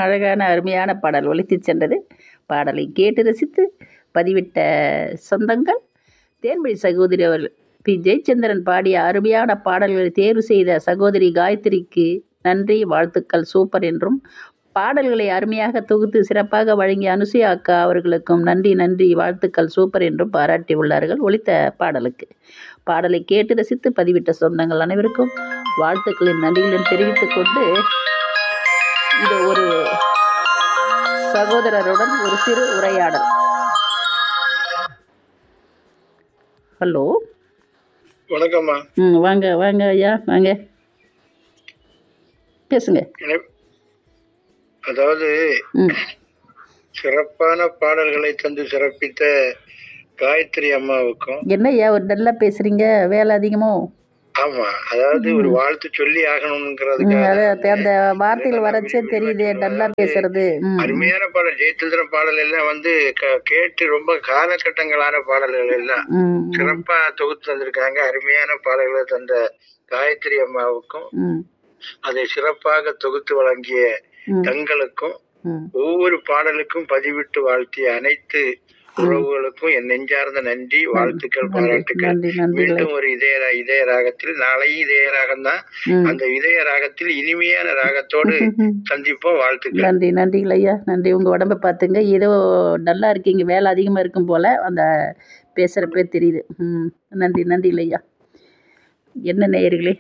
அழகான அருமையான பாடல் ஒலித்துச் சென்றது பாடலை கேட்டு ரசித்து பதிவிட்ட சொந்தங்கள் தேன்மொழி சகோதரி அவர்கள் பி ஜெயச்சந்திரன் பாடிய அருமையான பாடல்களை தேர்வு செய்த சகோதரி காயத்ரிக்கு நன்றி வாழ்த்துக்கள் சூப்பர் என்றும் பாடல்களை அருமையாக தொகுத்து சிறப்பாக வழங்கிய அனுசுயா அக்கா அவர்களுக்கும் நன்றி நன்றி வாழ்த்துக்கள் சூப்பர் என்றும் பாராட்டி உள்ளார்கள் ஒலித்த பாடலுக்கு பாடலை கேட்டு ரசித்து பதிவிட்ட சொந்தங்கள் அனைவருக்கும் வாழ்த்துக்களின் நன்றிகளும் தெரிவித்துக் கொண்டு இது ஒரு சகோதரருடன் ஒரு சிறு உரையாடல் ஹலோ வணக்கம்மா ம் வாங்க வாங்க ஐயா வாங்க பேசுங்க இணை- அதாவது ம் சிறப்பான பாடல்களை தந்து சிறப்பித்த காயத்ரி அம்மாவுக்கும் என்ன ஐயா ஒரு நல்லா பேசுறீங்க வேலை அதிகமோ ஆமா அதாவது ஒரு வாழ்த்து சொல்லி ம், ஆகணுங்கிறதுக்காக அது அது அந்த வார்த்தைகள் வரச்சே தெரியுது நல்லா பேசுறது ம் அருமையான பாடல் ஜெயச்சந்திரன் பாடல் எல்லாம் வந்து க- கேட்டு ரொம்ப காலகட்டங்களான பாடல்கள் எல்லாம் ம் ம், சிறப்பா தொகுத்து தந்திருக்காங்க அருமையான பாடல்களை தந்த காயத்ரி அம்மாவுக்கும் ம் அதை சிறப்பாக தொகுத்து வழங்கிய ம் தங்களுக்கும் ம் ஒவ்வொரு பாடலுக்கும் பதிவிட்டு வாழ்த்திய அனைத்து உறவுகளுக்கும் என் நெஞ்சார்ந்த நன்றி வாழ்த்துக்கள் நன்றி பாராட்டுக்கள் நன்றி நன்றிகளை மீண்டும் ஒரு இதய ரா- இதய ராகத்தில் நாளையும் இதய ராகம் தான் ம் அந்த இதய ராகத்தில் இனிமையான ராகத்தோடு சந்திப்போம் வாழ்த்துக்கள் நன்றி நன்றிகள் ஐயா நன்றி உங்கள் உடம்பை பார்த்துங்க ஏதோ நல்லா இருக்கீங்க வேலை அதிகமாக இருக்கும் போல் அந்த பேசுகிறப்பே தெரியுது ம் நன்றி நன்றிகள் ஐயா என்ன நேயர்களே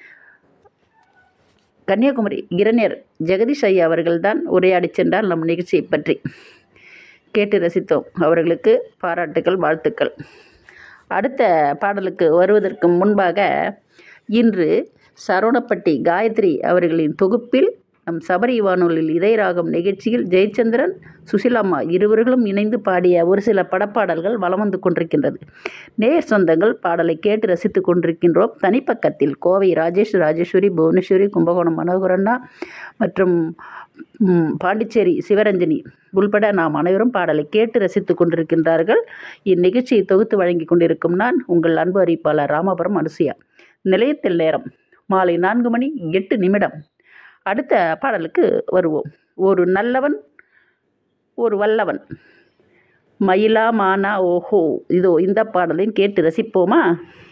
கன்னியாகுமரி இளைஞர் ஜெகதீஷ் ஐயா அவர்கள்தான் உரையாடி சென்றார் நம் நிகழ்ச்சியை பற்றி கேட்டு ரசித்தோம் அவர்களுக்கு பாராட்டுக்கள் வாழ்த்துக்கள் அடுத்த பாடலுக்கு வருவதற்கு முன்பாக இன்று சரவணப்பட்டி காயத்ரி அவர்களின் தொகுப்பில் நம் சபரி வானொலியில் இதயராகம் நிகழ்ச்சியில் ஜெயச்சந்திரன் சுசிலாம்மா இருவர்களும் இணைந்து பாடிய ஒரு சில படப்பாடல்கள் வலம் வந்து கொண்டிருக்கின்றது நேர் சொந்தங்கள் பாடலை கேட்டு ரசித்து கொண்டிருக்கின்றோம் தனிப்பக்கத்தில் கோவை ராஜேஷ் ராஜேஸ்வரி புவனேஸ்வரி கும்பகோணம் மனோகரண்ணா மற்றும் ம், பாண்டிச்சேரி சிவரஞ்சனி உள்பட நாம் அனைவரும் பாடலை கேட்டு ரசித்து கொண்டிருக்கின்றார்கள் இந்நிகழ்ச்சியை தொகுத்து வழங்கி கொண்டிருக்கும் நான் உங்கள் அன்பு அறிவிப்பாளர் ராமபுரம் அனுசுயா நிலையத்தில் நேரம் மாலை நான்கு மணி எட்டு நிமிடம் அடுத்த பாடலுக்கு வருவோம் ஒரு நல்லவன் ஒரு வல்லவன் மயிலா மானா ஓஹோ இதோ இந்த பாடலையும் கேட்டு ரசிப்போமா